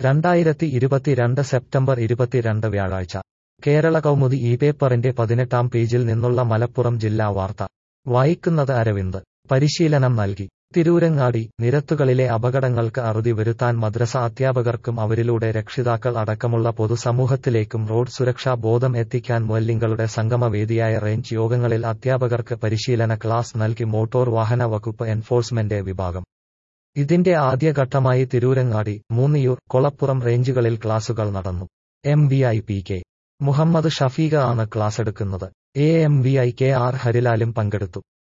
രണ്ടായിരത്തി ഇരുപത്തിരണ്ട് സെപ്റ്റംബർ ഇരുപത്തിരണ്ട് വ്യാഴാഴ്ച കേരള കൗമുദി ഈ പേപ്പറിന്റെ പതിനെട്ടാം പേജിൽ നിന്നുള്ള മലപ്പുറം ജില്ലാ വാർത്ത വായിക്കുന്നത് അരവിന്ദ് പരിശീലനം നൽകി തിരൂരങ്ങാടി നിരത്തുകളിലെ അപകടങ്ങൾക്ക് അറുതി വരുത്താൻ മദ്രസ അധ്യാപകർക്കും അവരിലൂടെ രക്ഷിതാക്കൾ അടക്കമുള്ള പൊതുസമൂഹത്തിലേക്കും റോഡ് സുരക്ഷാ ബോധം എത്തിക്കാൻ മുല്ലിങ്ങളുടെ സംഗമവേദിയായ റേഞ്ച് യോഗങ്ങളിൽ അധ്യാപകർക്ക് പരിശീലന ക്ലാസ് നൽകി മോട്ടോർ വാഹന വകുപ്പ് എൻഫോഴ്സ്മെന്റ് വിഭാഗം ഇതിന്റെ ആദ്യഘട്ടമായി തിരൂരങ്ങാടി മൂന്നിയൂർ കൊളപ്പുറം റേഞ്ചുകളിൽ ക്ലാസുകൾ നടന്നു M V I P K Muhammad Shafeekha ആണ് ക്ലാസ് എടുക്കുന്നത് A M V I K R ഹരിലാലും പങ്കെടുത്തു